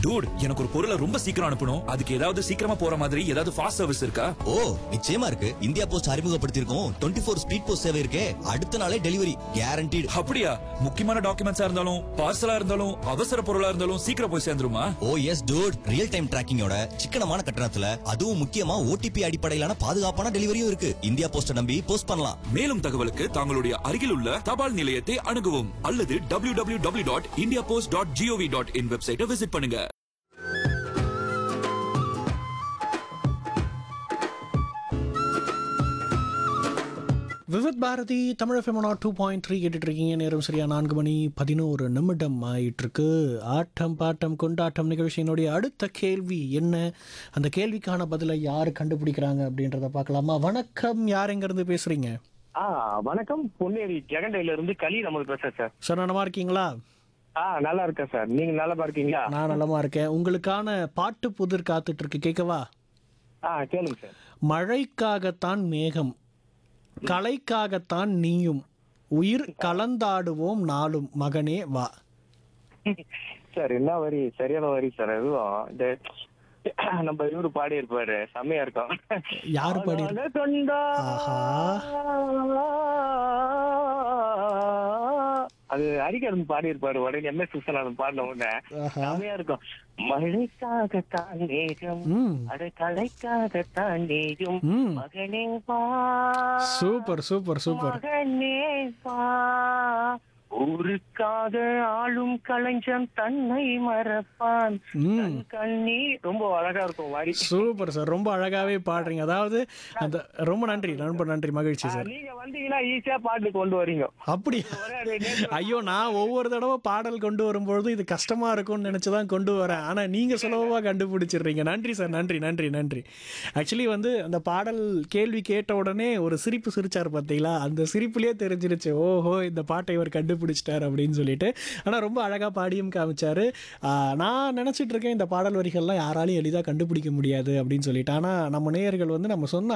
Dude எனக்கு ஒரு பொருளை ரொம்ப சீக்கிரம் அனுப்பணும் அதுக்கு ஏதாவது சீக்கிரமா போற மாதிரி ஏதாவது ஃபாஸ்ட் சர்வீஸ் இருக்கா ஓ நிச்சயமா இருக்கு இந்தியா போஸ்ட் அறிமுகப்படுத்தியிருக்கோம் டுவெண்ட்டி ஃபோர் ஸ்பீட் போஸ்ட் சேவை இருக்கே அடுத்த நாளே டெலிவரி கேரண்டீடு அப்படியா முக்கியமான டாக்குமெண்ட்ஸா இருந்தாலும் பார்சலா இருந்தாலும் அவசர பொருளா இருந்தாலும் சீக்கிரம் போய் சேர்ந்துருமா oh yes dude real time டிராக்கிங்கோட சிக்கனமான கட்டணத்துல அதுவும் முக்கியமா ஓடிபி அடிப்படையிலான பாதுகாப்பான டெலிவரியும் இருக்கு இந்தியா போஸ்ட நம்பி போஸ்ட் பண்ணலாம் மேலும் தகவலுக்கு தங்களுடைய அருகில் உள்ள தபால் நிலையத்தை அணுகவும் அல்லது W W W dot India post dot G O V dot in வெப்சைட்டை விசிட் பண்ணுங்க விவித் பாரதி தமிழ் ஃபெமனா டூ பாயிண்ட் த்ரீ கேட்டுட்டு இருக்கீங்க நேரம் சரியா நான்கு மணி பதினோரு நிமிடம் ஆயிட்டிருக்கு ஆட்டம் பாட்டம் கொண்டாட்டம் நிகழ்ச்சியினுடைய அடுத்த கேள்வி என்ன அந்த கேள்விக்கான பதிலை யார் கண்டுபிடிக்கிறாங்க அப்படின்றத பார்க்கலாமா வணக்கம் யார் எங்கேருந்து பேசுறீங்க ஆ வணக்கம் பொன்னேரி ஜெகண்டையில இருந்து களி நமக்கு பேசுறேன் சார் சார் நலமா இருக்கீங்களா ஆ நல்லா இருக்கேன் சார் நீங்க நல்லா இருக்கீங்களா நான் நலமா இருக்கேன் உங்களுக்கான பாட்டு புதிர் காத்துட்டு இருக்கு கேட்கவா ஆ கேளுங்க சார் மழைக்காகத்தான் மேகம் கலைக்காகத்தான் நீயும் உயிர் கலந்தாடுவோம் நாளும் மகனே வா சார் என்ன வரி சரியான வரி சார் அதுவும் இந்த நம்ம இவரு பாடி இருப்பாரு செம்மையா இருக்கும் யாரு பாடி அவனால கொண்டா ஆஹா. அது ஹரிகரன் பாடி இருப்பாரு உடனே எம் எஸ் விஸ்வநாதன் பாடின உடனே ஆஹா. செம்மையா இருக்கும் மழைக்காகத்தான் மேகம் ம் அது கலைக்காகத்தான் நீயும் ம் மகனே வா சூப்பர் சூப்பர் சூப்பர் மகனே வா ஊருக்காக ஆளும் கலைஞன் தன்னை மறப்பான் ம் தன் கண்ணி ரொம்ப அழகா இருக்கும் மாதிரி சூப்பர் சார் ரொம்ப அழகாவே பாடுறீங்க அதாவது அந்த ரொம்ப நன்றி ரொம்ப நன்றி மகிழ்ச்சி சார் நீங்க வந்தீங்கன்னா ஈஸியா பாட்டு கொண்டு வரீங்க அப்படியா ஒரே அடி நேத்து ஐயோ நான் ஒவ்வொரு தடவை பாடல் கொண்டு வரும்பொழுது இது கஷ்டமா இருக்கும்னு நினைச்சு தான் கொண்டு வரேன் ஆனா நீங்க சுலபமா கண்டுபிடிச்சிடுறீங்க நன்றி சார் நன்றி நன்றி நன்றி ஆக்சுவலி வந்து அந்த பாடல் கேள்வி கேட்ட உடனே ஒரு சிரிப்பு சிரிச்சார் பார்த்தீங்களா அந்த சிரிப்புலயே தெரிஞ்சிருச்சு ஓஹோ இந்த பாட்டை இவர் கண்டுபிடிச்சிட்டார் அப்படின்னு சொல்லிட்டு ஆனா ரொம்ப அழகா பாடியும் காமிச்சாரு ஆஹ் நான் நினைச்சிட்டு இருக்கேன் இந்த பாடல் வரிகள்லாம் யாராலையும் எளிதாக கண்டுபிடிக்க முடியாது அப்படின்னு சொல்லிட்டு ஆனா நம்ம நேயர்கள் வந்து நம்ம சொன்ன